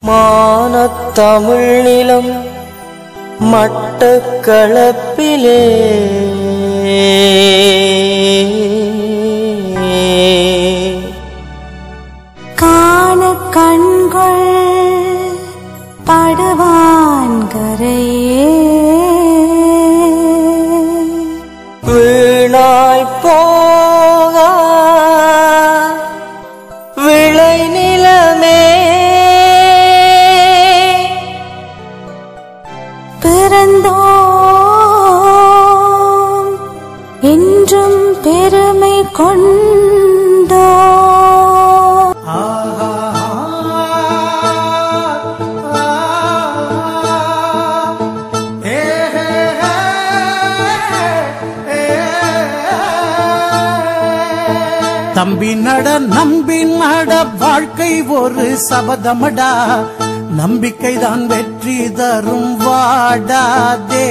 மானத்தமிழ் நிலம் மட்டக்களப்பிலே காண கண்கள் படுவான் கரையே வீணாய் போகா விளை நிலமே பிறந்தோம் என்றும் பெருமை கொண்டோ தம்பி நட நம்பி நட வாழ்க்கை ஒரு சபதமடா நம்பிக்கைதான் வெற்றி தரும் வாடாதே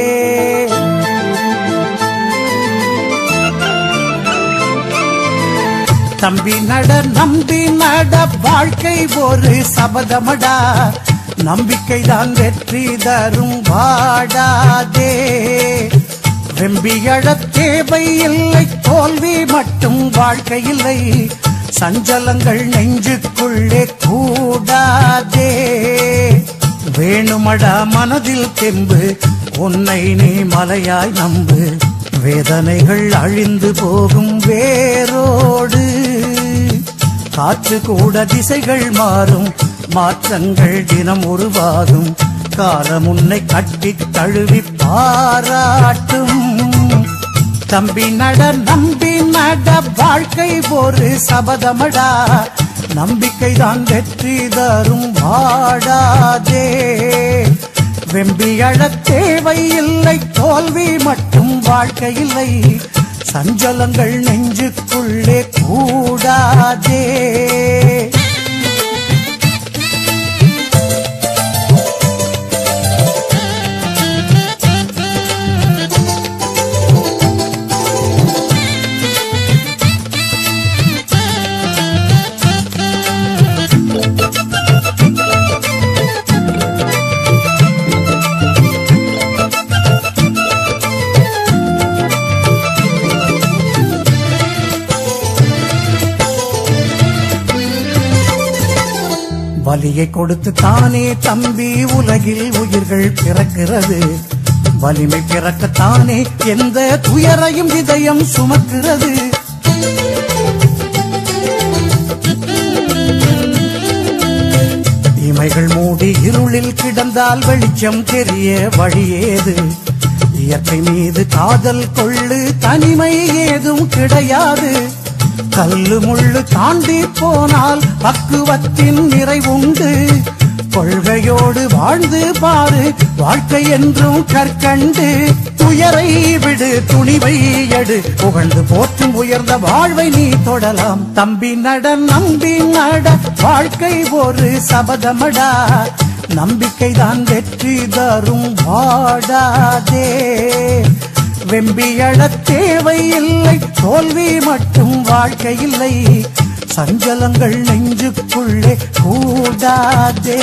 தம்பி நட நம்பி நட வாழ்க்கை ஒரு சபதமடா நம்பிக்கைதான் வெற்றி தரும் வாடாதே வெம்பி எழத் தேவை இல்லை தோல்வி மட்டும் வாழ்க்கை இல்லை சஞ்சலங்கள் நெஞ்சுக்குள்ளே கூடாதே வேணுமடா மனதில் தெம்பு உன்னை நீ மலையாய் நம்பு வேதனைகள் அழிந்து போகும் வேரோடு காற்று கூட திசைகள் மாறும் மாற்றங்கள் தினம் உருவாகும் காலம் உன்னை கட்டி தழுவி பாராட்டும் தம்பி நட நம்பி நட வாழ்க்கை ஒரு சபதமடா நம்பிக்கைதான் வெற்றி தரும் வாடாதே வெம்பி அழத் தேவை இல்லை தோல்வி மட்டும் வாழ்க்கை இல்லை சஞ்சலங்கள் நெஞ்சுக்குள்ளே கூடாதே வலியை கொடுத்து தானே தம்பி உலகில் உயிர்கள் பிறக்கிறது வலிமை பிறக்கத்தானே எந்த துயரையும் இதயம் சுமக்கிறது இமைகள் மூடி இருளில் கிடந்தால் வெளிச்சம் தெரிய வழியேது இயற்கை மீது காதல் கொள்ளு தனிமை ஏதும் கிடையாது கல்லு முள்ளு தாண்டி போனால் பக்குவத்தின் நிறைவுண்டு கொள்கையோடு வாழ்ந்து பாரு வாழ்க்கை என்றும் கற்கண்டு துயரை விடு துணிவை எடு புகழ்ந்து போற்றும் உயர்ந்த வாழ்வை நீ தொடலாம் தம்பி நட நம்பி நட வாழ்க்கை ஒரு சபதமடா நம்பிக்கைதான் வெற்றி தரும் வாடாதே வெம்பி அழத் தேவை இல்லை தோல்வி மட்டும் வாழ்க்கை இல்லை சஞ்சலங்கள் நெஞ்சுக்குள்ளே கூடாதே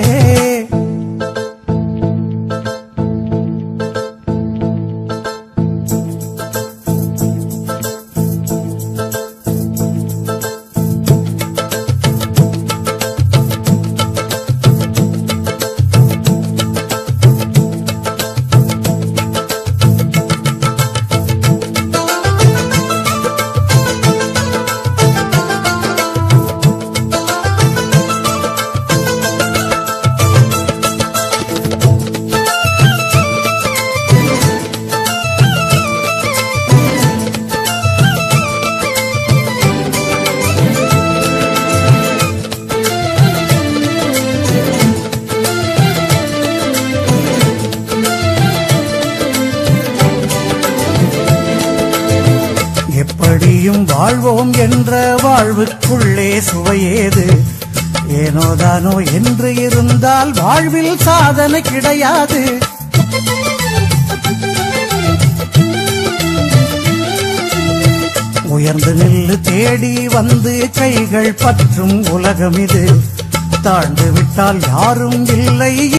எப்படியும் வாழ்வோம் என்ற வாழ்வுக்குள்ளே சுவையேது ஏனோதானோ என்று இருந்தால் வாழ்வில் சாதனை கிடையாது உயர்ந்து நில்லு தேடி வந்து கைகள் பற்றும் உலகம் இது தாழ்ந்து விட்டால் யாரும் இல்லை